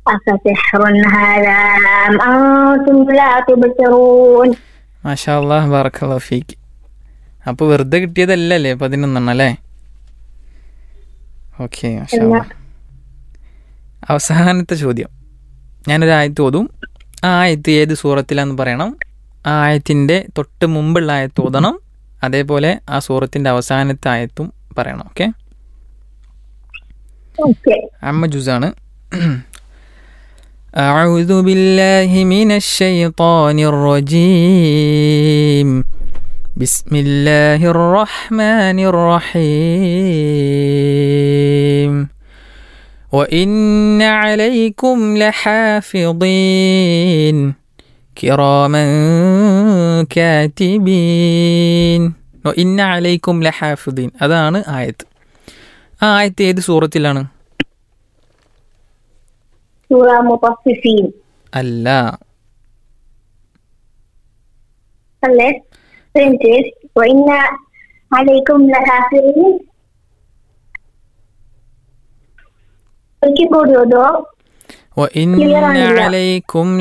أفسحر هذا أم أنتم لا تبصرون മാഷാ അള്ളാഹ് ബാറക്കല്ലാ ഫീക്ക് അപ്പോൾ വെറുതെ കിട്ടിയതല്ലല്ലേ പതിനൊന്നെണ്ണം അല്ലേ ഓക്കെ മാഷാ അല്ല. അള്ളാ. അവസാനത്തെ ചോദ്യം ഞാനൊരു ആയത്ത് ഓതും ആ ആയത്ത് ഏത് സൂറത്തിലാന്ന് പറയണം ആ ആയത്തിൻ്റെ തൊട്ട് മുമ്പുള്ള ആയത്ത് ഓതണം അതേപോലെ ആ സൂറത്തിൻ്റെ അവസാനത്തെ ആയത്തും പറയണം ഓക്കെ Okay. അമ്മ ജുസാണ് أعوذ بالله من الشيطان الرجيم بسم الله الرحمن الرحيم وإن عليكم لحافظين كراما كاتبين وإن عليكم لحافظين അതാണ് ആയത്ത് ആ ആയത്ത് ഏത് സൂറത്തിലാണ് سورة مطففين അല്ല അല്ലേ Princess, وإن عليكم لحافظين ഒരിക്കൽ കൂടി ഓതോ وإن Clear ആണില്ല. عليكم